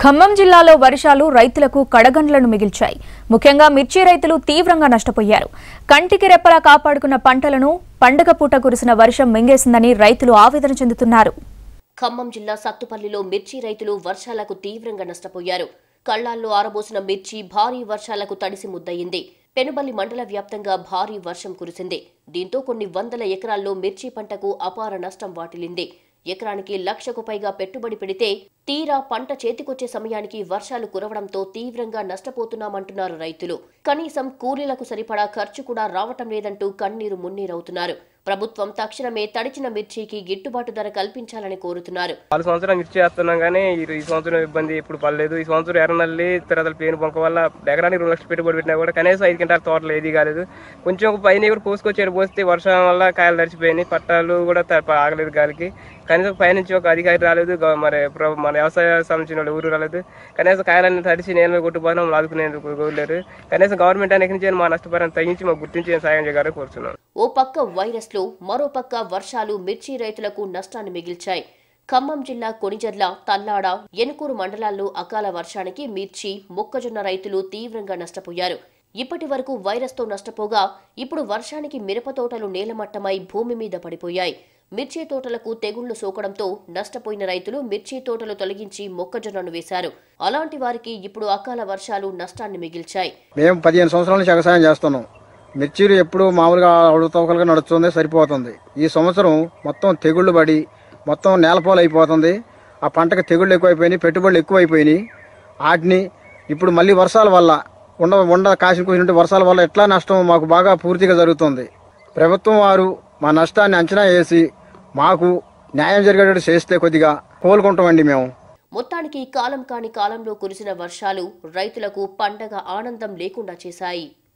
ఖమ్మం జిల్లాలో వర్షాలు రైతులకు కడగండ్లను మిగిల్చాయి ముఖ్యంగా మిర్చి రైతులు తీవ్రంగా నష్టపోయారు కంటికి రెప్పలా కాపాడుకున్న పంటలను పండగ పూట కురిసిన వర్షం మింగేసిందని రైతులు ఆవేదన చెందుతున్నారు ఖమ్మం జిల్లా సత్తుపల్లిలో మిర్చి రైతులు వర్షాలకు తీవ్రంగా నష్టపోయారు కళ్లాల్లో ఆరబోసిన మిర్చి భారీ వర్షాలకు తడిసి ముద్దయింది పెనుబల్లి మండల వ్యాప్తంగా భారీ వర్షం కురిసింది దీంతో కొన్ని వందల ఎకరాల్లో మిర్చి పంటకు అపార నష్టం వాటిల్లింది ఎకరానికి లక్షకు పైగా పెట్టుబడి పెడితే తీరా పంట చేతికొచ్చే సమయానికి వర్షాలు కురవడంతో తీవ్రంగా నష్టపోతున్నామంటున్నారు రైతులు కనీసం కూలీలకు సరిపడా ఖర్చు కూడా రావటం లేదంటూ కన్నీరు మున్నీరవుతున్నారు ప్రభుత్వం తక్షణమే తడిచిన మిర్చికి గిట్టుబాటు ధర కల్పించాలని కోరుతున్నారు నాలుగు సంవత్సరాలు మిర్చి చేస్తున్నాం కానీ ఈ ఈ సంవత్సరం ఇబ్బంది ఇప్పుడు పడలేదు ఈ సంవత్సరం ఎర్రనల్లి తర్వాత పేను బొంక వల్ల ఎకరానికి రెండు లక్షలు పెట్టుబడి పెట్టినా కూడా కనీసం ఐదు గంటల తోటలు ఏది కాలేదు కొంచెం ఒక పైన కూడా పోసుకొచ్చారు పోస్తే వర్షం వల్ల కాయలు తడిచిపోయినాయి పట్టాలు కూడా త- ఆగలేదు గాలికి కనీసం పైనుంచి ఒక అధికారి రాలేదు గవ- మరి ప్ర- మన వ్యవసాయ సంబంధించిన వాళ్ళు ఊరు రాలేదు కనీసం కాయలన్నీ తడిచి నేను కొట్టుపోయినా ఆదుకునేందుకు కోరలేరు కనీసం గవర్నమెంట్ అనేది నుంచి మా నష్టపరిహారం తగ్గించి మాకు గుర్తించి సాయం చేయాలని కోరుతున్నాను ఓ పక్క వైరస్లు మరో పక్క వర్షాలు మిర్చి రైతులకు నష్టాన్ని మిగిల్చాయి ఖమ్మం జిల్లా కొణిజర్ల తల్లాడ ఎనుకూరు మండలాల్లో అకాల వర్షానికి మిర్చి మొక్కజొన్న రైతులు తీవ్రంగా నష్టపోయారు ఇప్పటి వరకు వైరస్తో నష్టపోగా ఇప్పుడు వర్షానికి మిరప తోటలు నేలమట్టమై భూమి మీద పడిపోయాయి మిర్చి తోటలకు తెగుళ్లు సోకడంతో నష్టపోయిన రైతులు మిర్చి తోటలు తొలగించి మొక్కజొన్నను వేశారు అలాంటి వారికి ఇప్పుడు అకాల వర్షాలు నష్టాన్ని మిగిల్చాయి మేము పదిహేను సంవత్సరాల నుంచి వ్యవసాయం చేస్తున్నాం మిర్చీలు ఎప్పుడు మామూలుగా అడుగుతోకలుగా నడుస్తుంది సరిపోతుంది ఈ సంవత్సరం మొత్తం తెగుళ్ళు పడి మొత్తం నేలపాలు అయిపోతుంది ఆ పంటకు తెగుళ్ళు ఎక్కువైపోయినాయి పెట్టుబడులు ఎక్కువైపోయినాయి వాటిని ఇప్పుడు మళ్ళీ వర్షాల వల్ల ఉండ ఉండ కాసిన కూసినట్టు వర్షాల వల్ల ఎట్లా నష్టం మాకు బాగా పూర్తిగా జరుగుతుంది ప్రభుత్వం వారు మా నష్టాన్ని అంచనా వేసి మాకు న్యాయం జరిగేటట్టు చేస్తే కొద్దిగా కోలుకుంటామండి మేము మొత్తానికి కాలం కాని కాలంలో కురిసిన వర్షాలు రైతులకు పండగ ఆనందం లేకుండా చేశాయి